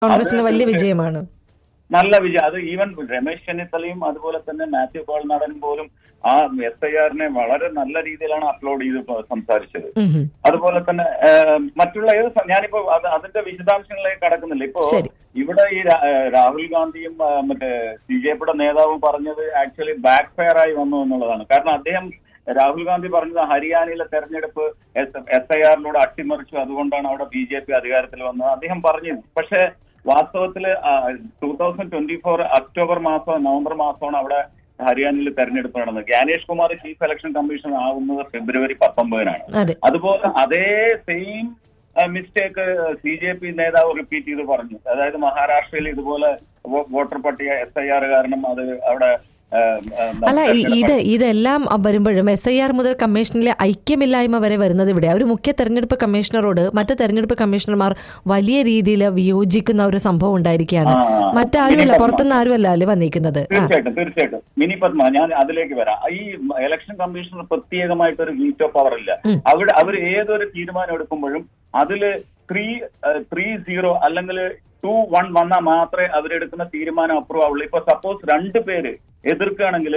കോൺഗ്രസിന് വലിയ വിജയമാണ് നല്ല വിജയം അത് ഈവൻ രമേശ് ചെന്നിത്തലയും അതുപോലെ തന്നെ മാത്യു കോൾനാടൻ പോലും ആ എസ് ഐ ആറിനെ വളരെ നല്ല രീതിയിലാണ് അപ്ലോഡ് ചെയ്ത് പ- സംസാരിച്ചത് ഉം ഹും. അതുപോലെ തന്നെ ഏഹ്, മറ്റുള്ള ഏത് സ- ഞാനിപ്പോ അത് അതിന്റെ വിശദാംശങ്ങളിലേക്ക് കടക്കുന്നില്ല ഇപ്പോ ശരി. ഇവിടെ ഈ രാ- ഏഹ്, രാഹുൽ ഗാന്ധിയും ആ, മറ്റേ സി ജെ പിയുടെ നേതാവും പറഞ്ഞത് ആക്ച്വലി ബാക്ക് ഫയർ ആയി വന്നു എന്നുള്ളതാണ് കാരണം അദ്ദേഹം രാഹുൽ ഗാന്ധി പറഞ്ഞത് ഹരിയാനയിലെ തെരഞ്ഞെടുപ്പ് എസ് ഐ ആറിലൂടെ അട്ടിമറിച്ചു അതുകൊണ്ടാണ് അവിടെ ബി ജെ പി അധികാരത്തിൽ വന്നത് അദ്ദേഹം പറഞ്ഞു പക്ഷേ വാസ്തവത്തിൽ two thousand twenty four October മാസം നവംബർ മാസമാണ് അവിടെ ഹരിയാനയിൽ തെരഞ്ഞെടുപ്പ് നടന്നത് Gyanesh Kumar chief election commission ആകുന്നത് ഫെബ്രുവരി പത്തൊമ്പതിനാണ് അതെ അതുപോലെ അതേ same mistake C J P നേതാവ് റിപ്പീറ്റ് ചെയ്ത് പറഞ്ഞു അതായത് മഹാരാഷ്ട്രയിൽ ഇതുപോലെ വോ- വോട്ടർ പട്ടിക എസ് ഐ ആർ കാരണം അത് അവിടെ ആ, ആ, അല്ല ഈ- ഇത് ഇതെല്ലാം വരുമ്പോഴും എസ് ഐ ആർ മുതൽ കമ്മീഷനിലെ ഐക്യമില്ലായ്മ വരെ വരുന്നത് ഇവിടെ ഒരു മുഖ്യ തെരഞ്ഞെടുപ്പ് കമ്മീഷണറോട് മറ്റ് തെരഞ്ഞെടുപ്പ് കമ്മീഷണർമാർ വലിയ രീതിയിൽ വിയോജിക്കുന്ന ഒരു സംഭവം ഉണ്ടായിരിക്കുകയാണ് ആ, ആ. മറ്റാരുമല്ല മിനി പുറത്തുനിന്ന് ആരുമല്ല അല്ലേ വന്നിരിക്കുന്നത് ആ തീർച്ചയായിട്ടും തീർച്ചയായിട്ടും മിനി പത്മ ഞാൻ അതിലേക്ക് വരാം ഈ ഇലക്ഷൻ കമ്മീഷണർ പ്രത്യേകമായിട്ട് ഒരു വീറ്റോ പവർ ഇല്ല ഉം. അവിടെ അവർ ഏതൊരു തീരുമാനം എടുക്കുമ്പോഴും അതില് ത്രീ ത്രീ സീറോ അല്ലെങ്കിൽ ടു വൺ വന്നാൽ മാത്രമേ അവരെടുക്കുന്ന തീരുമാനം അപ്രൂവ് ആവുള്ളൂ ഇപ്പൊ സപ്പോസ് രണ്ട് പേര് എതിർക്കുകയാണെങ്കിൽ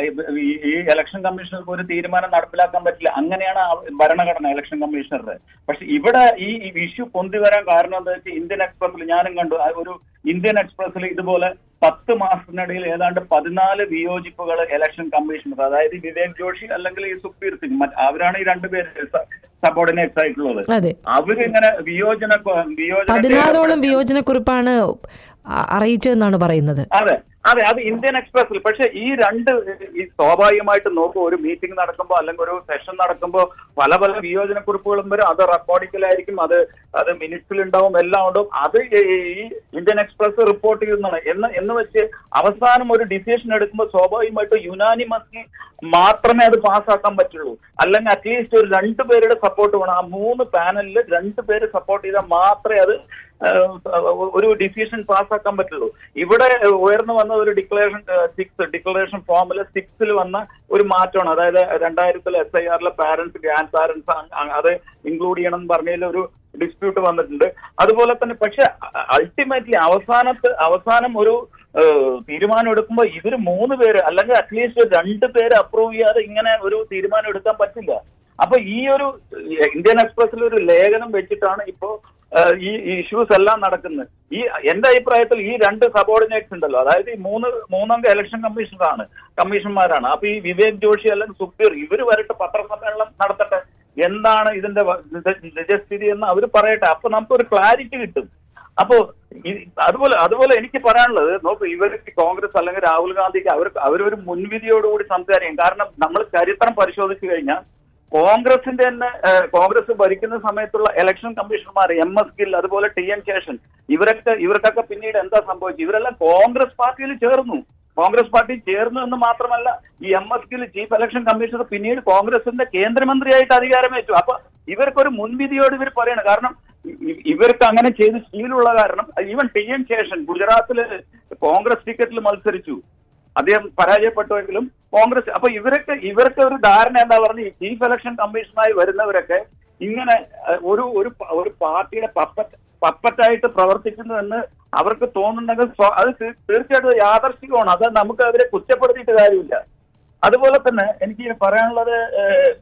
ഈ ഈ ഇലക്ഷൻ കമ്മീഷണർക്ക് ഒരു തീരുമാനം നടപ്പിലാക്കാൻ പറ്റില്ല അങ്ങനെയാണ് ആ ഭരണഘടന ഇലക്ഷൻ കമ്മീഷണറുടെ പക്ഷെ ഇവിടെ ഈ ഇഷ്യൂ പൊന്തി വരാൻ കാരണം എന്താ വെച്ചാൽ ഇന്ത്യൻ എക്സ്പ്രസിൽ ഞാനും കണ്ടു ആ ഒരു ഇന്ത്യൻ എക്സ്പ്രസിൽ ഇതുപോലെ പത്ത് മാസത്തിനിടയിൽ ഏതാണ്ട് പതിനാല് വിയോജിപ്പുകൾ ഇലക്ഷൻ കമ്മീഷണർ അതായത് വിവേക് ജോഷി അല്ലെങ്കിൽ ഈ സുഖ്ബീർ സിംഗ് മറ്റ് അവരാണ് ഈ രണ്ടുപേര് സബോർഡിനേറ്റ്സ് ആയിട്ടുള്ളത് അതെ അവരിങ്ങനെ വിയോജന വിയോജന പതിനാലോളം വിയോജനക്കുറിപ്പാണ് അ- അറിയിച്ചതെന്നാണ് പറയുന്നത് അതെ അതെ അത് ഇന്ത്യൻ എക്സ്പ്രസിൽ പക്ഷെ ഈ രണ്ട് ഈ സ്വാഭാവികമായിട്ട് നോക്കൂ ഒരു മീറ്റിംഗ് നടക്കുമ്പോൾ അല്ലെങ്കിൽ ഒരു സെഷൻ നടക്കുമ്പോൾ പല പല വിയോജനക്കുറിപ്പുകളും വരും അത് റെക്കോർഡിക്കലായിരിക്കും അത് അത് മിനിറ്റ്സിൽ ഉണ്ടാവും എല്ലാം ഉണ്ടാവും അത് ഈ ഇന്ത്യൻ എക്സ്പ്രസ് റിപ്പോർട്ട് ചെയ്യുന്നതാണ് എന്ന് എന്ന് വെച്ച് അവസാനം ഒരു ഡിസിഷൻ എടുക്കുമ്പോൾ സ്വാഭാവികമായിട്ട് യുനാനിമസ്ലി മാത്രമേ അത് പാസ്സാക്കാൻ പറ്റുള്ളൂ അല്ലെങ്കിൽ അറ്റ്ലീസ്റ്റ് ഒരു രണ്ട് പേരുടെ സപ്പോർട്ട് വേണം ആ മൂന്ന് പാനലിൽ രണ്ട് പേര് സപ്പോർട്ട് ചെയ്താൽ മാത്രമേ അത് ഏഹ്, ഒരു ഡിസിഷൻ പാസ്സാക്കാൻ പറ്റുള്ളൂ ഇവിടെ ഉയർന്നു വന്ന ഒരു ഡിക്ലറേഷൻ സിക്സ് ഡിക്ലറേഷൻ ഫോമിൽ സിക്സിൽ വന്ന ഒരു മാറ്റമാണ് അതായത് രണ്ടായിരത്തിൽ എസ് ഐ ആറിലെ പാരന്റ്സ് ഗ്രാൻഡ് പാരന്റ്സ് അത് ഇൻക്ലൂഡ് ചെയ്യണം എന്ന് പറഞ്ഞതിൽ ഒരു ഡിസ്പ്യൂട്ട് വന്നിട്ടുണ്ട് അതുപോലെ തന്നെ പക്ഷെ അൾട്ടിമേറ്റ്ലി അവസാനത്ത് അവസാനം ഒരു ഏഹ്, തീരുമാനം എടുക്കുമ്പോൾ ഇവര് മൂന്ന് പേര് അല്ലെങ്കിൽ അറ്റ്ലീസ്റ്റ് രണ്ട് പേര് അപ്രൂവ് ചെയ്യാതെ ഇങ്ങനെ ഒരു തീരുമാനം എടുക്കാൻ പറ്റില്ല അപ്പൊ ഈ ഒരു ഇന്ത്യൻ എക്സ്പ്രസിൽ ഒരു ലേഖനം വെച്ചിട്ടാണ് ഇപ്പോ ഏഹ്, ഈ ഇഷ്യൂസ് എല്ലാം നടക്കുന്നത് ഈ എന്റെ അഭിപ്രായത്തിൽ ഈ രണ്ട് സബോർഡിനേറ്റ്സ് ഉണ്ടല്ലോ അതായത് ഈ മൂന്ന് മൂന്നംഗ ഇലക്ഷൻ കമ്മീഷണറാണ് കമ്മീഷന്മാരാണ് അപ്പൊ ഈ വിവേക് ജോഷി അല്ലെങ്കിൽ സുഖ്ബീർ ഇവര് വരട്ടെ പത്രസമ്മേളനം നടത്തട്ടെ എന്താണ് ഇതിന്റെ വ- നിജ- നിജസ്ഥിതി എന്ന് അവർ പറയട്ടെ അപ്പൊ നമുക്കൊരു ക്ലാരിറ്റി കിട്ടും അപ്പോ ഈ- അതുപോലെ അതുപോലെ എനിക്ക് പറയാനുള്ളത് നോക്കൂ ഇവർക്ക് കോൺഗ്രസ് അല്ലെങ്കിൽ രാഹുൽ ഗാന്ധിക്ക് അവർ അവരൊരു മുൻവിധിയോടുകൂടി സംസാരിക്കും കാരണം നമ്മൾ ചരിത്രം പരിശോധിച്ചു കഴിഞ്ഞാൽ കോൺഗ്രസിന്റെ തന്നെ ഏഹ്, കോൺഗ്രസ് ഭരിക്കുന്ന സമയത്തുള്ള ഇലക്ഷൻ കമ്മീഷണർമാർ എം എസ് ഗിൽ അതുപോലെ ടി എൻ ശേഷൻ ഇവരൊക്കെ ഇവർക്കൊക്കെ പിന്നീട് എന്താ സംഭവിച്ചത് ഇവരെല്ലാം കോൺഗ്രസ് പാർട്ടിയിൽ ചേർന്നു കോൺഗ്രസ് പാർട്ടി ചേർന്നു എന്ന് മാത്രമല്ല ഈ M S Gill chief election commissioner പിന്നീട് കോൺഗ്രസിന്റെ കേന്ദ്രമന്ത്രിയായിട്ട് അധികാരമേറ്റു അപ്പൊ ഇവർക്കൊരു മുൻവിധിയോട് ഇവർ പറയണം കാരണം ഇ- ഇ- ഇവർക്ക് അങ്ങനെ ചെയ്ത് ശീലമുള്ള കാരണം ഈവൻ ടി എൻ ശേഷൻ ഗുജറാത്തില് കോൺഗ്രസ് ടിക്കറ്റിൽ മത്സരിച്ചു അദ്ദേഹം പരാജയപ്പെട്ടുവെങ്കിലും കോൺഗ്രസ് അപ്പൊ ഇവരൊക്കെ ഇവർക്ക് ഒരു ധാരണ എന്താ പറഞ്ഞ ചീഫ് ഇലക്ഷൻ കമ്മീഷനായി വരുന്നവരൊക്കെ ഇങ്ങനെ അഹ്, ഒരു ഒരു പ- ഒരു പാർട്ടിയുടെ പപ്പറ്റ് പപ്പറ്റായിട്ട് പ്രവർത്തിക്കുന്നു എന്ന് അവർക്ക് തോന്നുന്നുണ്ടെങ്കിൽ സ്വ- അത് തീ- തീർച്ചയായിട്ടും യാദർശികമാണ് അത് നമുക്ക് അവരെ കുറ്റപ്പെടുത്തിയിട്ട് കാര്യമില്ല അതുപോലെ തന്നെ എനിക്ക് പറയാനുള്ളത് ഏഹ്,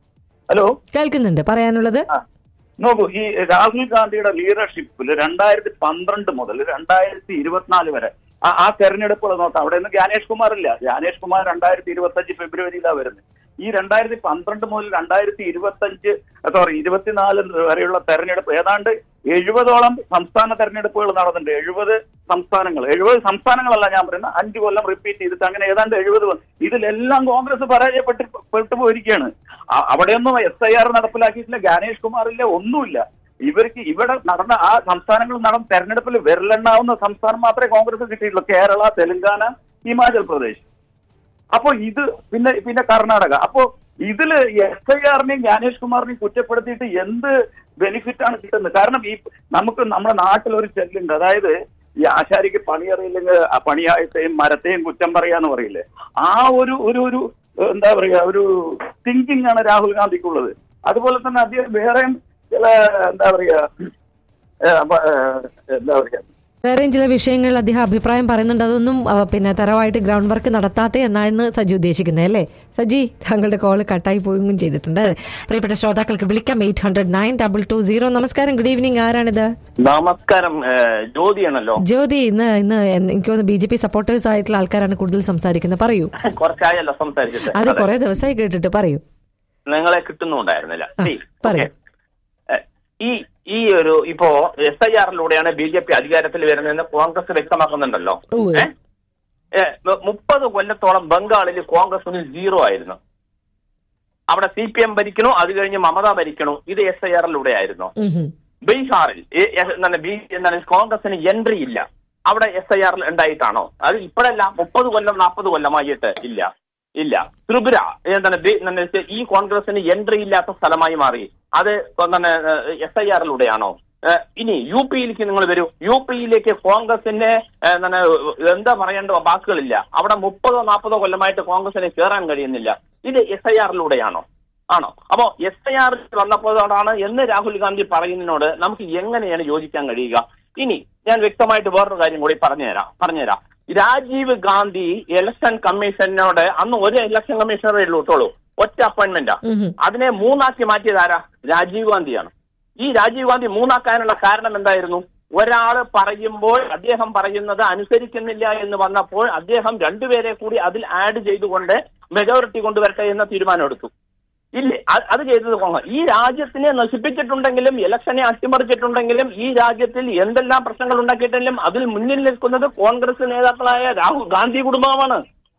ഹലോ കേൾക്കുന്നുണ്ട് പറയാനുള്ളത് ആ. നോക്കൂ ഈ രാഹുൽ ഗാന്ധിയുടെ ലീഡർഷിപ്പിൽ രണ്ടായിരത്തി പന്ത്രണ്ട് മുതൽ രണ്ടായിരത്തി ഇരുപത്തിനാല് വരെ ആ ആ തെരഞ്ഞെടുപ്പുകൾ നോക്കാം അവിടെ നിന്ന് ജ്ഞാനേഷ് കുമാർ ഇല്ല ജ്ഞാനേഷ് കുമാർ രണ്ടായിരത്തി ഇരുപത്തി അഞ്ച് ഫെബ്രുവരിയിലാണ് വരുന്നത് ഈ രണ്ടായിരത്തി പന്ത്രണ്ട് മുതൽ രണ്ടായിരത്തി ഇരുപത്തി അഞ്ച് സോറി ഇരുപത്തിനാല് വരെയുള്ള തെരഞ്ഞെടുപ്പ് ഏതാണ്ട് എഴുപതോളം സംസ്ഥാന തെരഞ്ഞെടുപ്പുകൾ നടന്നിട്ടുണ്ട് എഴുപത് സംസ്ഥാനങ്ങൾ എഴുപത് സംസ്ഥാനങ്ങളല്ല ഞാൻ പറയുന്നത് അഞ്ച് കൊല്ലം റിപ്പീറ്റ് ചെയ്തിട്ട് അങ്ങനെ ഏതാണ്ട് എഴുപത് ഇതിലെല്ലാം കോൺഗ്രസ് പരാജയപ്പെട്ട് പെട്ടു പോയിരിക്കുകയാണ് അ- അവിടെയൊന്നും എസ് ഐ ആർ നടപ്പിലാക്കിയിട്ടില്ല ഗാനേഷ് കുമാറില്ല ഒന്നുമില്ല ഇവർക്ക് ഇവിടെ നടന്ന ആ സംസ്ഥാനങ്ങളിൽ നടന്ന തെരഞ്ഞെടുപ്പിൽ വിരലെണ്ണാവുന്ന സംസ്ഥാനം മാത്രമേ കോൺഗ്രസ് കിട്ടിയിട്ടുള്ളൂ കേരള തെലങ്കാന ഹിമാചൽ പ്രദേശ് അപ്പോ ഇത് പിന്നെ പിന്നെ കർണാടക അപ്പോ ഇതില് എസ് ഐ ആറിനെയും ജ്ഞാനേഷ് കുമാറിനെയും കുറ്റപ്പെടുത്തിയിട്ട് എന്ത് ബെനിഫിറ്റ് ആണ് കിട്ടുന്നത് കാരണം ഈ നമുക്ക് നമ്മുടെ നാട്ടിൽ ഒരു ചെല്ലുണ്ട് അതായത് ഈ ആശാരിക്ക് പണി അറിയില്ലെങ്കിൽ ആ പണിയായത്തെയും മരത്തെയും കുറ്റം പറയാന്ന് പറയില്ലേ ആ ഒരു ഒരു ഒരു ഏഹ്, എന്താ പറയാ ഒരു തിങ്കിങ് ആണ് രാഹുൽ ഗാന്ധിക്കുള്ളത് അതുപോലെ തന്നെ അദ്ദേഹം വേറെയും ചില എന്താ പറയാ ഏഹ്, അപ്പൊ, ഏഹ്, എന്താ പറയാ വേറെയും ചില വിഷയങ്ങളിൽ അദ്ദേഹം അഭിപ്രായം പറയുന്നുണ്ട് അതൊന്നും ആ, പിന്നെ തരവായിട്ട് ഗ്രൗണ്ട് വർക്ക് നടത്താത്ത എന്നാണ് സജി ഉദ്ദേശിക്കുന്നത് അല്ലേ സജി താങ്കളുടെ കോൾ കട്ടായി പോവുകയും ചെയ്തിട്ടുണ്ട് പ്രിയപ്പെട്ട ശ്രോതാക്കൾക്ക് വിളിക്കാം eight hundred nine double two zero നമസ്കാരം ഗുഡ് ഈവനിങ് ആരാണിത് നമസ്കാരം ഏഹ്, ജ്യോതിയാണല്ലോ ജ്യോതി ഇന്ന് ഇന്ന് എന്ന് എനിക്ക് തോന്നുന്നു ബി ജെ പി സപ്പോർട്ടേഴ്സ് ആയിട്ടുള്ള ആൾക്കാരാണ് കൂടുതൽ സംസാരിക്കുന്നത് പറയൂ കുറച്ചായല്ലോ സംസാരിച്ചിട്ട് അത് അതെ. കുറെ ദിവസമായി കേട്ടിട്ട് പറയൂ നിങ്ങളെ കിട്ടുന്നുണ്ടായിരുന്നില്ല ആ, See, പറയൂ. okay. ഏഹ്, ഈ ഈ ഒരു ഇപ്പോ എസ് ഐ ആറിലൂടെയാണ് ബി ജെ പി അധികാരത്തിൽ വരുന്നതെന്ന് കോൺഗ്രസ് വ്യക്തമാക്കുന്നുണ്ടല്ലോ ഉവ്വ്. ഏഹ്? ഏഹ്, മു- മുപ്പത് കൊല്ലത്തോളം ബംഗാളിൽ കോൺഗ്രസിന് സീറോ ആയിരുന്നു അവിടെ സി പി എം ഭരിക്കണു അത് കഴിഞ്ഞ് മമത ഭരിക്കണു ഇത് എസ് ഐ ആറിലൂടെ ആയിരുന്നു ഉം ഹും. ബീഹാറിൽ ഏ- എ- എന്താണ് ബി എന്താണ് കോൺഗ്രസിന് എൻട്രി ഇല്ല അവിടെ എസ് ഐ ആറിൽ ഉണ്ടായിട്ടാണോ അത് ഇപ്പോഴല്ല മുപ്പത് കൊല്ലം നാൽപ്പത് കൊല്ലമായിട്ട് ഇല്ല ഇല്ല ത്രിപുര എന്താണ് ബി- എന്താണ് ഈ കോൺഗ്രസിന് എൻട്രി ഇല്ലാത്ത സ്ഥലമായി മാറി അത് എന്താണ് എസ് ഐ ആറിലൂടെയാണോ ഏഹ് ഇനി യു പിയിലേക്ക് നിങ്ങൾ വരൂ യു പിയിലേക്ക് കോൺഗ്രസിന്റെ ഏഹ് എന്താണ് എന്താ പറയേണ്ട വാക്കുകളില്ല അവിടെ മുപ്പതോ നാൽപ്പതോ കൊല്ലമായിട്ട് കോൺഗ്രസിന് കയറാൻ കഴിയുന്നില്ല ഇത് എസ് ഐ ആറിലൂടെയാണോ ആണോ അപ്പോ എസ് ഐ ആർ വന്നപ്പോഴാണ് എന്ന് രാഹുൽ ഗാന്ധി പറയുന്നതിനോട് നമുക്ക് എങ്ങനെയാണ് യോജിക്കാൻ കഴിയുക ഇനി ഞാൻ വ്യക്തമായിട്ട് വേറൊരു കാര്യം കൂടി പറഞ്ഞുതരാം പറഞ്ഞുതരാം രാജീവ് ഗാന്ധി ഇലക്ഷൻ കമ്മീഷനോട് അന്ന് ഒരു ഇലക്ഷൻ കമ്മീഷണറേ ഉള്ളൂ കേട്ടോളൂ ഒറ്റ അപ്പോയിന്റ്മെന്റാ ഉം ഹും. അതിനെ മൂന്നാക്കി മാറ്റിയത് ആരാ രാജീവ് ഗാന്ധിയാണ് ഈ രാജീവ് ഗാന്ധി മൂന്നാക്കാനുള്ള കാരണം എന്തായിരുന്നു ഒരാള് പറയുമ്പോൾ അദ്ദേഹം പറയുന്നത് അനുസരിക്കുന്നില്ല എന്ന് വന്നപ്പോൾ അദ്ദേഹം രണ്ടുപേരെ കൂടി അതിൽ ആഡ് ചെയ്തുകൊണ്ട് മെജോറിറ്റി കൊണ്ടുവരട്ടെ എന്ന തീരുമാനം എടുത്തു ഇല്ലേ അത് അത് ചെയ്തത് കോൺഗ്രസ് ഈ രാജ്യത്തിനെ നശിപ്പിച്ചിട്ടുണ്ടെങ്കിലും ഇലക്ഷനെ അട്ടിമറിച്ചിട്ടുണ്ടെങ്കിലും ഈ രാജ്യത്തിൽ എന്തെല്ലാം പ്രശ്നങ്ങൾ ഉണ്ടാക്കിയിട്ടുണ്ടെങ്കിലും അതിൽ മുന്നിൽ നിൽക്കുന്നത് കോൺഗ്രസ് നേതാക്കളായ രാഹുൽ ഗാന്ധി കുടുംബമാണ്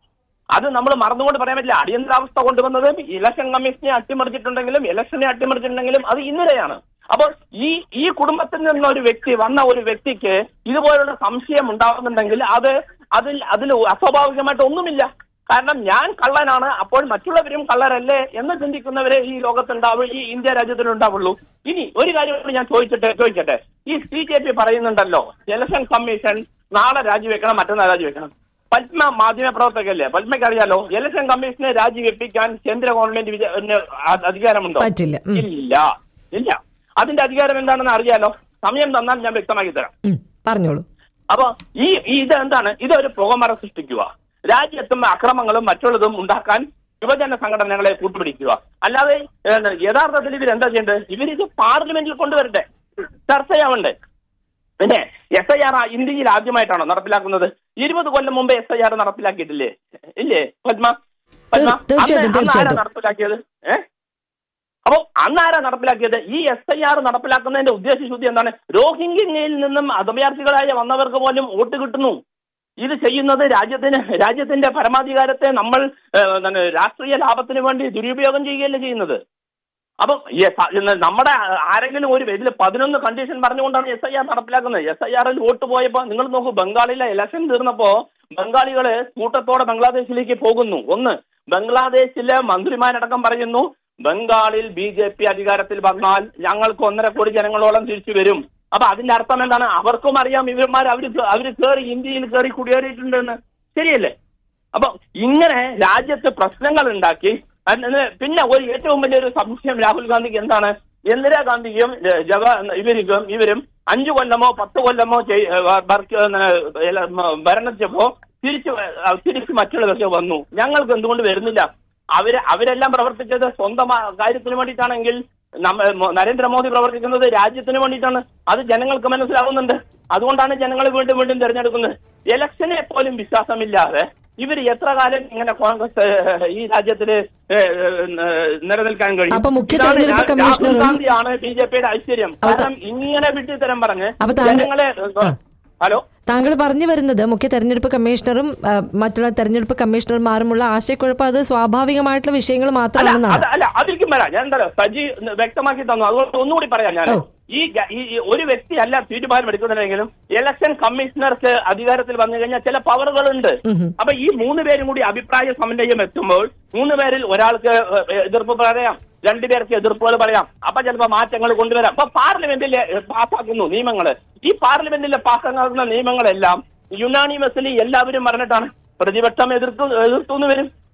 അത് നമ്മൾ മറന്നുകൊണ്ട് പറയാൻ പറ്റില്ല അടിയന്തരാവസ്ഥ കൊണ്ടുവന്നത് ഇലക്ഷൻ കമ്മീഷനെ അട്ടിമറിച്ചിട്ടുണ്ടെങ്കിലും ഇലക്ഷനെ അട്ടിമറിച്ചിട്ടുണ്ടെങ്കിലും അത് ഇന്നലെയാണ് അപ്പോൾ ഈ ഈ കുടുംബത്തിൽ നിന്ന് ഒരു വ്യക്തി വന്ന ഒരു വ്യക്തിക്ക് ഇതുപോലുള്ള സംശയം ഉണ്ടാകുന്നുണ്ടെങ്കിൽ അത് അതിൽ അതിൽ അസ്വാഭാവികമായിട്ട് ഒന്നുമില്ല കാരണം ഞാൻ കള്ളനാണ് അപ്പോൾ മറ്റുള്ളവരും കള്ളരല്ലേ എന്ന് ചിന്തിക്കുന്നവരെ ഈ ലോകത്തുണ്ടാവും ഈ ഇന്ത്യ രാജ്യത്തിനുണ്ടാവുള്ളൂ ഇനി ഒരു കാര്യം കൂടി ഞാൻ ചോദിച്ചിട്ട് ചോദിക്കട്ടെ ഈ സി ജെ പി പറയുന്നുണ്ടല്ലോ ഇലക്ഷൻ കമ്മീഷൻ നാളെ രാജിവെക്കണം മറ്റന്നാൾ രാജിവെക്കണം പത്മ മാധ്യമ പ്രവർത്തകല്ലേ പത്മയ്ക്ക് അറിയാലോ ഇലക്ഷൻ കമ്മീഷനെ രാജിവെപ്പിക്കാൻ കേന്ദ്ര ഗവൺമെന്റ് വിചാ- പിന്നെ അ- അധികാരമുണ്ടോ പറ്റില്ല. ഉം. ഇല്ല ഇല്ല അതിന്റെ അധികാരം എന്താണെന്ന് അറിയാലോ സമയം തന്നാൽ ഞാൻ വ്യക്തമാക്കി തരാം ഉം. പറഞ്ഞോളൂ അപ്പൊ ഈ ഈ ഇത് എന്താണ് ഇതൊരു പുകമറ സൃഷ്ടിക്കുക രാജ്യത്തും അക്രമങ്ങളും മറ്റുള്ളതും ഉണ്ടാക്കാൻ യുവജന സംഘടനകളെ കൂട്ടുപിടിക്കുക അല്ലാതെ ഏഹ്, യഥാർത്ഥത്തിൽ ഇവർ എന്താ ചെയ്യേണ്ടത് ഇവരിത് പാർലമെന്റിൽ കൊണ്ടുവരട്ടെ ചർച്ചയാവണ്ടേ പിന്നെ എസ് ഐ ആർ ഇന്ത്യയിൽ ആദ്യമായിട്ടാണോ നടപ്പിലാക്കുന്നത് ഇരുപത് കൊല്ലം മുമ്പ് എസ് ഐ ആർ നടപ്പിലാക്കിയിട്ടില്ലേ ഇല്ലേ പത്മ പത്മ തീർ- തീർച്ചയായിട്ടും, അന്ന് അന്ന് ആരാ തീർച്ചയായിട്ടും. നടപ്പിലാക്കിയത് ഏഹ് അപ്പോ അന്ന് ആരാ നടപ്പിലാക്കിയത് ഈ എസ് ഐ ആർ നടപ്പിലാക്കുന്നതിന്റെ ഉദ്ദേശശുദ്ധി എന്താണ് രോഹിംഗ്യയിൽ നിന്നും അഭയാർത്ഥികളായ വന്നവർക്ക് പോലും വോട്ട് കിട്ടുന്നു ഇത് ചെയ്യുന്നത് രാജ്യത്തിന് രാജ്യത്തിന്റെ പരമാധികാരത്തെ നമ്മൾ ഏഹ്, എന്താണ് രാഷ്ട്രീയ ലാഭത്തിന് വേണ്ടി ദുരുപയോഗം ചെയ്യുകയല്ലേ ചെയ്യുന്നത് അപ്പൊ ഈ സ- ഇന്ന് നമ്മുടെ ആരെങ്കിലും ഒരു ഇതിൽ പതിനൊന്ന് കണ്ടീഷൻ പറഞ്ഞുകൊണ്ടാണ് എസ് ഐ ആർ നടപ്പിലാക്കുന്നത് എസ് ഐ ആറിൽ വോട്ട് പോയപ്പോ നിങ്ങൾ നോക്കൂ ബംഗാളിലെ ഇലക്ഷൻ തീർന്നപ്പോ ബംഗാളികള് കൂട്ടത്തോടെ ബംഗ്ലാദേശിലേക്ക് പോകുന്നു ഒന്ന് ബംഗ്ലാദേശിലെ മന്ത്രിമാരടക്കം പറയുന്നു ബംഗാളിൽ ബി ജെ പി അധികാരത്തിൽ വന്നാൽ ഞങ്ങൾക്ക് ഒന്നര കോടി ജനങ്ങളോളം തിരിച്ചു വരും അപ്പൊ അതിന്റെ അർത്ഥം എന്താണ് അവർക്കും അറിയാം ഇവന്മാർ അവര് അവര് കയറി ഇന്ത്യയിൽ കയറി കുടിയേറിയിട്ടുണ്ടെന്ന് ശരിയല്ലേ അപ്പൊ ഇങ്ങനെ രാജ്യത്ത് പ്രശ്നങ്ങൾ ഉണ്ടാക്കി അതിന് പിന്നെ ഒരു ഏറ്റവും വലിയൊരു സംശയം രാഹുൽ ഗാന്ധിക്ക് എന്താണ് ഇന്ദിരാഗാന്ധിക്കും ഏഹ്, ജവ ഇവർക്കും ഇവരും അഞ്ചു കൊല്ലമോ പത്ത് കൊല്ലമോ ചെയ്- ഏഹ്, വർക്ക് ഏഹ്, ഏഹ്, ഭരണച്ചപ്പോ തിരിച്ചു ഏഹ്, തിരിച്ച് മറ്റുള്ളവർക്ക് വന്നു ഞങ്ങൾക്ക് എന്തുകൊണ്ട് വരുന്നില്ല അവര് അവരെല്ലാം പ്രവർത്തിച്ചത് സ്വന്തം ആ കാര്യത്തിന് വേണ്ടിയിട്ടാണെങ്കിൽ നമ്മ മോ- നരേന്ദ്രമോദി പ്രവർത്തിക്കുന്നത് രാജ്യത്തിന് വേണ്ടിയിട്ടാണ് അത് ജനങ്ങൾക്ക് മനസ്സിലാവുന്നുണ്ട് അതുകൊണ്ടാണ് ജനങ്ങൾ വീണ്ടും വീണ്ടും തെരഞ്ഞെടുക്കുന്നത് ഇലക്ഷനെ പോലും വിശ്വാസമില്ലാതെ ഇവർ എത്ര കാലം ഇങ്ങനെ കോൺഗ്രസ് ഏഹ്, ഈ രാജ്യത്തിന് ഏഹ്, ഏഹ്, നിലനിൽക്കാൻ കഴിയും അപ്പൊ മുഖ്യ ഇതാണ് തെരഞ്ഞെടുപ്പ് രാ- കമ്മീഷണറും- രാഹുൽ ഗാന്ധിയാണ് ബി ജെ പിയുടെ ഐശ്വര്യം അപ്പൊ ത- കാരണം ഇങ്ങനെ വിട്ടിത്തരം പറഞ്ഞ് അപ്പൊ താങ്കൾ- ജനങ്ങളെ ആ. ഹലോ താങ്കൾ പറഞ്ഞു വരുന്നത് മുഖ്യ തെരഞ്ഞെടുപ്പ് കമ്മീഷണറും ആ, മറ്റുള്ള തെരഞ്ഞെടുപ്പ് കമ്മീഷണർമാരുമുള്ള ആശയക്കുഴപ്പം അത് സ്വാഭാവികമായിട്ടുള്ള വിഷയങ്ങൾ അല്ല മാത്രമാണെന്നാണ് അത് അല്ല അതിലേക്കും വരാം ഞാൻ എന്താ സജി വ്യക്തമാക്കി തന്നു അതുകൊണ്ട് ഒന്നുകൂടി പറയാം ഞാൻ ഓ. ഈ ഗ- ഈ ഈ ഒരു വ്യക്തി അല്ല തീരുമാനം എടുക്കുന്നില്ലെങ്കിലും ഇലക്ഷൻ കമ്മീഷണർക്ക് അധികാരത്തിൽ വന്നു കഴിഞ്ഞാൽ ചില പവറുകളുണ്ട് ഉം ഹും. അപ്പൊ ഈ മൂന്ന് പേരും കൂടി അഭിപ്രായ സമന്വയം എത്തുമ്പോൾ മൂന്ന് പേരിൽ ഒരാൾക്ക് ഏഹ്, എതിർപ്പ് പറയാം രണ്ടുപേർക്ക് എതിർപ്പുകൾ പറയാം അപ്പൊ ചിലപ്പോ മാറ്റങ്ങൾ കൊണ്ടുവരാം അപ്പൊ പാർലമെന്റിൽ പാസ്സാക്കുന്നു നിയമങ്ങൾ ഈ പാർലമെന്റിൽ പാസ്സാക്കുന്ന നിയമങ്ങളെല്ലാം യുനാനിമസ്ലി എല്ലാവരും പറഞ്ഞിട്ടാണ് പ്രതിപക്ഷം എതിർത്തു എതിർത്തു എന്ന് വരും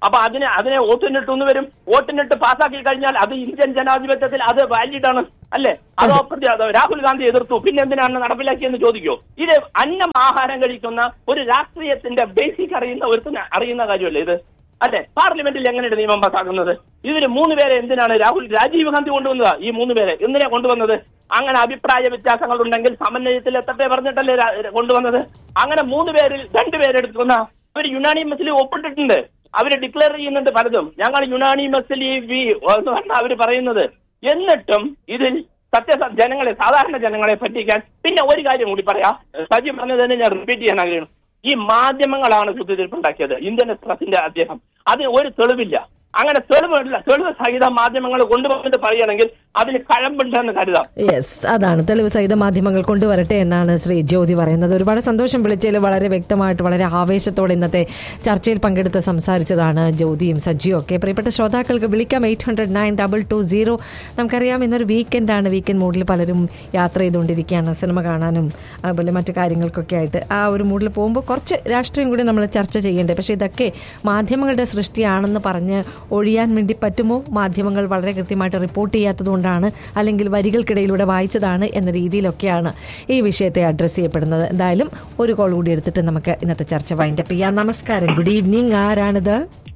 അപ്പൊ അതിനെ അതിനെ വോട്ടിനിട്ട് ഒന്ന് വരും വോട്ടിനിട്ട് പാസ്സാക്കി കഴിഞ്ഞാൽ അത് ഇന്ത്യൻ ജനാധിപത്യത്തിൽ അത് വാലിഡ് ആണ് അല്ലേ അതോ പ്രതി- അതോ രാഹുൽ ഗാന്ധി എതിർത്തു പിന്നെ എന്തിനാണ് നടപ്പിലാക്കിയെന്ന് ചോദിക്കോ ഇത് അന്നം ആഹാരം കഴിക്കുന്ന ഒരു രാഷ്ട്രീയത്തിന്റെ ബേസിക് അറിയുന്ന ഒരുത്തിന് അറിയുന്ന കാര്യമല്ലേ ഇത് അല്ലെ പാർലമെന്റിൽ എങ്ങനെയാണ് നിയമം പാസ്സാക്കുന്നത് ഇതിന് മൂന്ന് പേരെ എന്തിനാണ് രാഹുൽ രാജീവ് ഗാന്ധി കൊണ്ടുവന്നതാ ഈ മൂന്ന് പേരെ എന്തിനാ കൊണ്ടുവന്നത് അങ്ങനെ അഭിപ്രായ വ്യത്യാസങ്ങൾ ഉണ്ടെങ്കിൽ സമന്വയത്തിൽ എത്തട്ടെ പറഞ്ഞിട്ടല്ലേ രാ- കൊണ്ടുവന്നത് അങ്ങനെ മൂന്ന് പേരിൽ രണ്ടുപേരെടുക്കുന്ന അവർ യുനാനിമസ്ലി ഒപ്പിട്ടിട്ടുണ്ട് അവര് ഡിക്ലെയർ ചെയ്യുന്നുണ്ട് പലതും ഞങ്ങൾ യുനാനിമസ്ലി വി എന്ന് പറഞ്ഞാൽ അവര് പറയുന്നത് എന്നിട്ടും ഇതിൽ സത്യ ജനങ്ങളെ സാധാരണ ജനങ്ങളെ പറ്റിക്കാൻ പിന്നെ ഒരു കാര്യം കൂടി പറയാം സജി പറഞ്ഞത് തന്നെ ഞാൻ റിപ്പീറ്റ് ചെയ്യാൻ ആഗ്രഹിക്കുന്നു ഈ മാധ്യമങ്ങളാണ് കുത്തിത്തിരിപ്പുണ്ടാക്കിയത് ഇന്ത്യൻ എക്സ്പ്രസിന്റെ അദ്ദേഹം അതിന് ഒരു തെളിവില്ല അങ്ങനെ തെളിവില്ല തെളിവ് സഹിത മാധ്യമങ്ങൾ കൊണ്ടുവന്നിട്ട് പറയുകയാണെങ്കിൽ അതിന് കഴമ്പുണ്ടെന്ന് കരുതാം യെസ് അതാണ് തെളിവ് സഹിത മാധ്യമങ്ങൾ കൊണ്ടുവരട്ടെ എന്നാണ് ശ്രീ ജ്യോതി പറയുന്നത് ഒരുപാട് സന്തോഷം വിളിച്ചതിൽ വളരെ വ്യക്തമായിട്ട് വളരെ ആവേശത്തോടെ ഇന്നത്തെ ചർച്ചയിൽ പങ്കെടുത്ത് സംസാരിച്ചതാണ് ജ്യോതിയും സജ്ജിയും ഒക്കെ പ്രിയപ്പെട്ട ശ്രോതാക്കൾക്ക് വിളിക്കാം eight hundred nine double two zero നമുക്കറിയാം ഇന്നൊരു വീക്കെൻഡാണ് വീക്കെൻഡ് മൂഡിൽ പലരും യാത്ര ചെയ്തുകൊണ്ടിരിക്കുകയാണ് സിനിമ കാണാനും അതുപോലെ മറ്റു കാര്യങ്ങൾക്കൊക്കെ ആയിട്ട് ആ ഒരു മൂഡിൽ പോകുമ്പോൾ കുറച്ച് രാഷ്ട്രീയം കൂടി നമ്മൾ ചർച്ച ചെയ്യേണ്ടത് പക്ഷേ ഇതൊക്കെ മാധ്യമങ്ങളുടെ സൃഷ്ടിയാണെന്ന് പറഞ്ഞ് ഒഴിയാൻ വേണ്ടി പറ്റുമോ മാധ്യമങ്ങൾ വളരെ കൃത്യമായിട്ട് റിപ്പോർട്ട് ചെയ്യാത്തതുകൊണ്ടാണ് അല്ലെങ്കിൽ വരികൾക്കിടയിലൂടെ വായിച്ചതാണ് എന്ന രീതിയിലൊക്കെയാണ് ഈ വിഷയത്തെ അഡ്രസ്സ് ചെയ്യപ്പെടുന്നത് എന്തായാലും ഒരു കോൾ കൂടി എടുത്തിട്ട് നമുക്ക് ഇന്നത്തെ ചർച്ച വൈൻഡപ്പ് ചെയ്യാം നമസ്കാരം ഗുഡ് ഈവനിങ് ആരാണിത്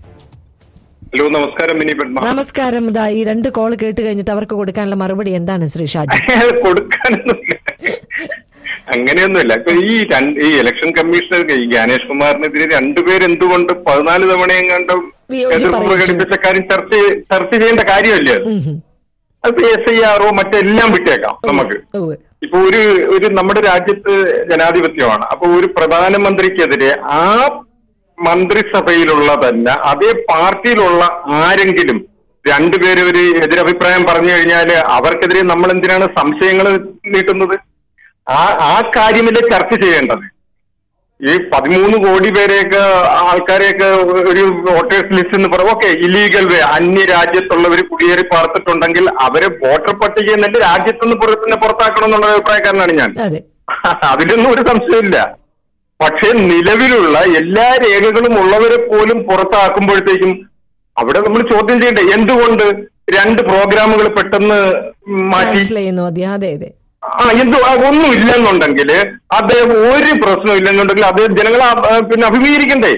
ഹലോ നമസ്കാരം മിനി പത്മ നമസ്കാരം ഇതാ ഈ രണ്ട് കോൾ കേട്ട് കഴിഞ്ഞിട്ട് അവർക്ക് കൊടുക്കാനുള്ള മറുപടി എന്താണ് ശ്രീ ഷാജി കൊടുക്കാനൊന്നുമില്ല അങ്ങനെയൊന്നുമില്ല ഇപ്പൊ ഈ രണ്ട് ഈ ഇലക്ഷൻ കമ്മീഷണർ ഈ ജ്ഞാനേഷ് കുമാറിനെതിരെ രണ്ടുപേർ എന്തുകൊണ്ട് പതിനാല് തവണയും കണ്ടും വിയോജിപ്പ് എതിർപ്പ് അറിയിച്ചു. പ്രകടിപ്പിച്ച കാര്യം ചർച്ച ചർച്ച ചെയ്യേണ്ട കാര്യമല്ലേ അത് ഉം ഹും. അത് എസ് ഐ ആറോ മറ്റെല്ലാം വിട്ടേക്കാം നമുക്ക് ഉവ്വ്. ഇപ്പൊ ഒരു ഒരു നമ്മുടെ രാജ്യത്ത് ജനാധിപത്യമാണ് അപ്പൊ ഒരു പ്രധാനമന്ത്രിക്കെതിരെ ആ മന്ത്രിസഭയിലുള്ള തന്നെ അതേ പാർട്ടിയിലുള്ള ആരെങ്കിലും രണ്ടുപേര് ഒരു എതിരഭിപ്രായം പറഞ്ഞു കഴിഞ്ഞാൽ അവർക്കെതിരെ നമ്മൾ എന്തിനാണ് സംശയങ്ങൾ നീട്ടുന്നത് ആ ആ കാര്യമില്ല ചർച്ച ചെയ്യേണ്ടത് ഈ പതിമൂന്ന് കോടി പേരെയൊക്കെ ആൾക്കാരെയൊക്കെ ഒരു വോട്ടേഴ്സ് ലിസ്റ്റ് എന്ന് പറയും ഓക്കെ ഇല്ലീഗൽ വേ അന്യ രാജ്യത്തുള്ളവർ കുടിയേറി പാർത്തിട്ടുണ്ടെങ്കിൽ അവരെ വോട്ടർ പട്ടികയിൽ നിന്ന് രാജ്യത്തുനിന്ന് പുറത്തുനിന്ന് പുറത്താക്കണം എന്നുള്ള അഭിപ്രായക്കാരനാണ് ഞാൻ അതെ അതിലൊന്നും ഒരു സംശയമില്ല പക്ഷെ നിലവിലുള്ള എല്ലാ രേഖകളും ഉള്ളവരെ പോലും പുറത്താക്കുമ്പോഴത്തേക്കും അവിടെ നമ്മൾ ചോദ്യം ചെയ്യണ്ടേ എന്തുകൊണ്ട് രണ്ട് പ്രോഗ്രാമുകൾ പെട്ടെന്ന് മാറ്റി ക്യാൻസൽ ചെയ്യുന്നു അതെ അതെ അതെ ആ എന്തു ആ, ഒന്നും ഇല്ലെന്നുണ്ടെങ്കിൽ അദ്ദേഹം ഒരു പ്രശ്നം ഇല്ലെന്നുണ്ടെങ്കിൽ അദ്ദേഹം ജനങ്ങളെ ആ, പിന്നെ അഭിമുഖീകരിക്കണ്ടേ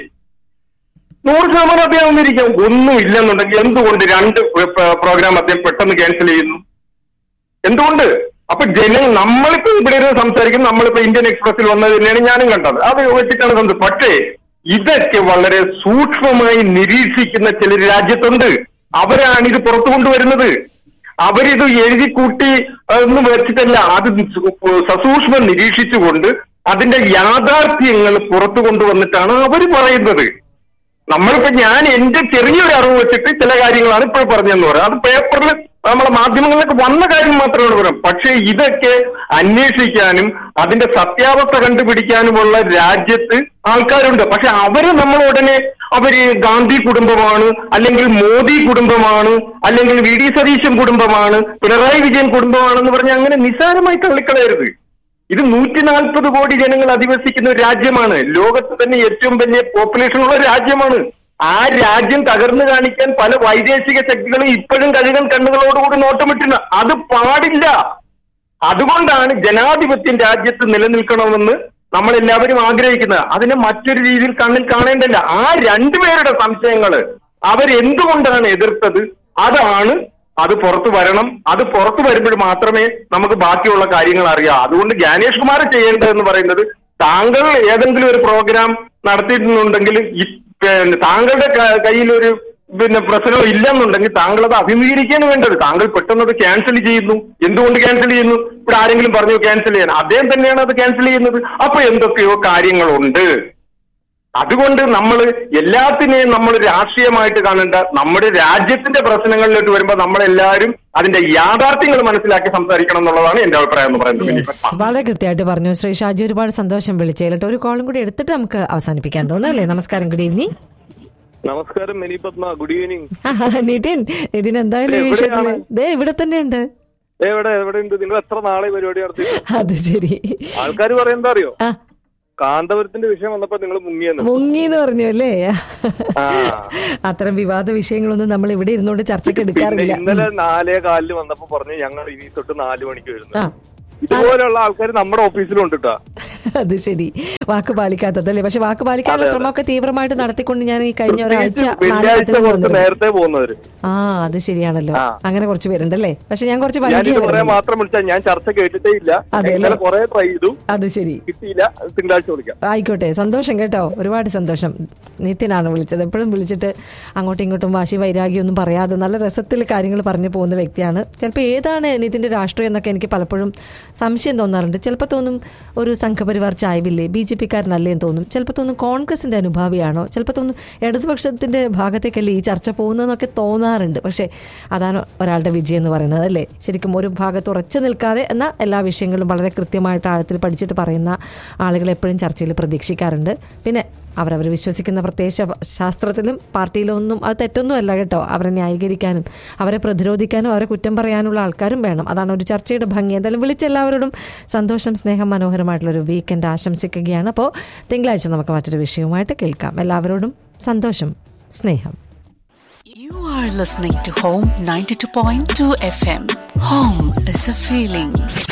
നൂറ് ശതമാനം അദ്ദേഹം അഭിമുഖീകരിക്കാം ഒന്നും ഇല്ലെന്നുണ്ടെങ്കിൽ എന്തുകൊണ്ട് രണ്ട് പ്രോഗ്രാം അദ്ദേഹം പെട്ടെന്ന് ക്യാൻസൽ ചെയ്യുന്നു എന്തുകൊണ്ട് അപ്പൊ ജന നമ്മളിപ്പോ ഇവിടെ ഇരുന്ന് സംസാരിക്കും നമ്മളിപ്പോ ഇന്ത്യൻ എക്സ്പ്രസിൽ വന്നത് തന്നെയാണ് ഞാനും കണ്ടത് അത് വെച്ചിട്ടാണ് സംസാരിച്ചത് പക്ഷേ ഇതൊക്കെ വളരെ സൂക്ഷ്മമായി നിരീക്ഷിക്കുന്ന ചില രാജ്യത്തുണ്ട് അവരാണ് ഇത് പുറത്തു കൊണ്ടുവരുന്നത് അവരിത് എഴുതി കൂട്ടി ഒന്നും വെച്ചിട്ടല്ല അത് സസൂക്ഷ്മം നിരീക്ഷിച്ചുകൊണ്ട് അതിന്റെ യാഥാർത്ഥ്യങ്ങൾ പുറത്തു കൊണ്ടുവന്നിട്ടാണ് അവർ പറയുന്നത് നമ്മളിപ്പോ ഞാൻ എന്റെ ചെറിയൊരു അറിവ് വെച്ചിട്ട് ചില കാര്യങ്ങളാണ് ഇപ്പോൾ പറഞ്ഞതെന്ന് പറയാം അത് പേപ്പറിൽ നമ്മളെ മാധ്യമങ്ങളിലൊക്കെ വന്ന കാര്യം മാത്രമാണ് പറയാം പക്ഷേ ഇതൊക്കെ അന്വേഷിക്കാനും അതിന്റെ സത്യാവസ്ഥ കണ്ടുപിടിക്കാനുമുള്ള രാജ്യത്ത് ആൾക്കാരുണ്ട് പക്ഷെ അവര് നമ്മൾ ഉടനെ അവര് ഗാന്ധി കുടുംബമാണ് അല്ലെങ്കിൽ മോദി കുടുംബമാണ് അല്ലെങ്കിൽ വി ഡി സതീശൻ കുടുംബമാണ് പിണറായി വിജയൻ കുടുംബമാണെന്ന് പറഞ്ഞ് അങ്ങനെ നിസ്സാരമായി തള്ളിക്കളയരുത് ഇത് നൂറ്റി നാൽപ്പത് കോടി ജനങ്ങൾ അധിവസിക്കുന്ന ഒരു രാജ്യമാണ് ലോകത്ത് തന്നെ ഏറ്റവും വലിയ പോപ്പുലേഷൻ ഉള്ള രാജ്യമാണ് ആ രാജ്യം തകർന്നു കാണിക്കാൻ പല വൈദേശിക ശക്തികളും ഇപ്പോഴും കഴുകൻ കണ്ണുകളോടുകൂടി നോട്ടമിട്ടിരുന്ന അത് പാടില്ല അതുകൊണ്ടാണ് ജനാധിപത്യം രാജ്യത്ത് നിലനിൽക്കണമെന്ന് നമ്മളെല്ലാവരും ആഗ്രഹിക്കുന്നത് അതിനെ മറ്റൊരു രീതിയിൽ കണ്ണിൽ കാണേണ്ടല്ല ആ രണ്ടുപേരുടെ സംശയങ്ങള് അവരെന്തുകൊണ്ടാണ് എതിർത്തത് അതാണ് അത് പുറത്തു വരണം അത് പുറത്തു വരുമ്പോൾ മാത്രമേ നമുക്ക് ബാക്കിയുള്ള കാര്യങ്ങൾ അറിയാം അതുകൊണ്ട് ജ്ഞാനേഷ് കുമാർ ചെയ്യേണ്ടതെന്ന് പറയുന്നത് താങ്കൾ ഏതെങ്കിലും ഒരു പ്രോഗ്രാം നടത്തിയിട്ടുണ്ടെങ്കിൽ ഈ- പിന്നെ താങ്കളുടെ ക- കയ്യിൽ ഒരു പിന്നെ പ്രശ്നം ഇല്ലെന്നുണ്ടെങ്കിൽ താങ്കൾ അത് അഭിമുഖീകരിക്കുകയാണ് വേണ്ടത് താങ്കൾ പെട്ടെന്ന് അത് ക്യാൻസൽ ചെയ്യുന്നു എന്തുകൊണ്ട് ക്യാൻസൽ ചെയ്യുന്നു ഇവിടെ ആരെങ്കിലും പറഞ്ഞു ക്യാൻസൽ ചെയ്യാൻ അദ്ദേഹം തന്നെയാണ് അത് ക്യാൻസൽ ചെയ്യുന്നത് അപ്പൊ എന്തൊക്കെയോ കാര്യങ്ങളുണ്ട് അതുകൊണ്ട് നമ്മൾ എല്ലാത്തിനെയും നമ്മൾ രാഷ്ട്രീയമായിട്ട് കാണേണ്ട നമ്മുടെ രാജ്യത്തിന്റെ പ്രശ്നങ്ങളിലോട്ട് വരുമ്പോൾ നമ്മളെല്ലാവരും അതിന്റെ യാഥാർത്ഥ്യങ്ങൾ മനസ്സിലാക്കി സംസാരിക്കണം എന്നുള്ളതാണ് എന്റെ അഭിപ്രായം എന്ന് പറയുന്നത് യെസ് വളരെ കൃത്യമായിട്ട് പറഞ്ഞു ശ്രീ ഷാജി ഒരുപാട് സന്തോഷം വിളിച്ചേലട്ടോ ഒരു കോളും കൂടി എടുത്തിട്ട് നമുക്ക് അവസാനിപ്പിക്കാൻ തോന്നുന്നല്ലേ നമസ്കാരം ഗുഡ് ഈവനിങ് നമസ്കാരം മിനി പത്മ ഗുഡ് ഈവനിങ് നിതിൻ നിതിൻ എന്തായാലും ഈ എവിടെയാണ്? വിഷയത്തില് ദേ ഇവിടെ തന്നെ ഉണ്ട് എവിടെ എവിടെ ഉണ്ട് നിങ്ങൾ എത്ര നാളെ പരിപാടി നടത്തി അത് ശരി ആൾക്കാർ പറയുന്നത് അറിയോ ആ കാന്തപുരത്തിന്റെ വിഷയം വന്നപ്പോ നിങ്ങൾ മുങ്ങിയെന്ന് മുങ്ങി എന്ന് പറഞ്ഞു അല്ലേ ആ. അത്തരം വിവാദ വിഷയങ്ങളൊന്നും നമ്മൾ ഇവിടെ ഇരുന്നുകൊണ്ട് ചർച്ചയ്ക്ക് പിന്നെ എടുക്കാറില്ല ഇന്നലെ നാലേ കാലില് വന്നപ്പോ പറഞ്ഞു ഞങ്ങൾ ഇനി തൊട്ട് നാലു മണിക്ക് വരുന്നു ആ ഇതുപോലെയുള്ള ആൾക്കാർ നമ്മുടെ ഓഫീസിലും ഉണ്ട് കേട്ടോ അത് ശരി വാക്ക് പാലിക്കാത്തതല്ലേ പക്ഷെ വാക്ക് പാലിക്കാനുള്ള അതെ, അതെ. ശ്രമമൊക്കെ തീവ്രമായിട്ട് നടത്തിക്കൊണ്ട് ഞാൻ ഈ കഴിഞ്ഞ ഒരാഴ്ച വെള്ളിയാഴ്ച നാലുകെട്ടിന് കുറച്ച് പോകുന്നത് നേരത്തെ പോകുന്നവര് ആ അത് ശരിയാണല്ലോ ആ. അങ്ങനെ കുറച്ച് പേരുണ്ടല്ലേ പക്ഷെ ഞാൻ കുറച്ച് ഞാൻ വൈകിയ ഇത് കുറെ മാത്രം വിളിച്ചാൽ ഞാൻ ചർച്ച കേട്ടിട്ടേ ഇല്ല അതെ, ഇന്നലെ അല്ലേ? കുറെ ട്രൈ ചെയ്തു അത് ശരി കിട്ടിയില്ല തിങ്കളാഴ്ച വിളിക്കാം ആയിക്കോട്ടെ സന്തോഷം കേട്ടോ ഒരുപാട് സന്തോഷം നിത്യനാണ് വിളിച്ചത് എപ്പോഴും വിളിച്ചിട്ട് അങ്ങോട്ടും ഇങ്ങോട്ടും വാശി വൈരാഗ്യമൊന്നും പറയാതെ നല്ല രസത്തിൽ കാര്യങ്ങൾ പറഞ്ഞു പോകുന്ന വ്യക്തിയാണ് ചിലപ്പോൾ ഏതാണ് നിതിൻ്റെ രാഷ്ട്രീയം എന്നൊക്കെ എനിക്ക് പലപ്പോഴും സംശയം തോന്നാറുണ്ട് ചിലപ്പോൾ തോന്നും ഒരു സംഘപരിവാർ ചായ്വില്ലേ ബി ജെ പിക്കാരനല്ലേന്ന് തോന്നും ചിലപ്പോൾ തോന്നും കോൺഗ്രസിൻ്റെ അനുഭാവിയാണോ ചിലപ്പോൾ തോന്നും ഇടതുപക്ഷത്തിൻ്റെ ഭാഗത്തേക്കല്ലേ ഈ ചർച്ച പോകുന്നതെന്നൊക്കെ തോന്നാറുണ്ട് പക്ഷേ അതാണ് ഒരാളുടെ വിജയം എന്ന് പറയുന്നത് അല്ലേ ശരിക്കും ഒരു ഭാഗത്ത് ഉറച്ചു നിൽക്കാതെ എന്നാൽ എല്ലാ വിഷയങ്ങളും വളരെ കൃത്യമായിട്ട് ആഴത്തിൽ പഠിച്ചിട്ട് പറയുന്ന ആളുകൾ എപ്പോഴും ചർച്ചയിൽ പ്രതീക്ഷിക്കാറുണ്ട് പിന്നെ അവരവർ വിശ്വസിക്കുന്ന പ്രത്യേക ശ- ശാസ്ത്രത്തിലും പാർട്ടിയിലും ഒന്നും അത് തെറ്റൊന്നുമല്ല കേട്ടോ അവരെ ന്യായീകരിക്കാനും അവരെ പ്രതിരോധിക്കാനും അവരെ കുറ്റം പറയാനുള്ള ആൾക്കാരും വേണം അതാണ് ഒരു ചർച്ചയുടെ ഭംഗി എന്തായാലും വിളിച്ച എല്ലാവരോടും സന്തോഷം സ്നേഹം മനോഹരമായിട്ടുള്ളൊരു വീക്കെൻഡ് ആശംസിക്കുകയാണ് അപ്പോൾ തിങ്കളാഴ്ച നമുക്ക് മറ്റൊരു വിഷയവുമായിട്ട് കേൾക്കാം എല്ലാവരോടും സന്തോഷം സ്നേഹം You are listening to Home 92.2 FM. Home is a feeling.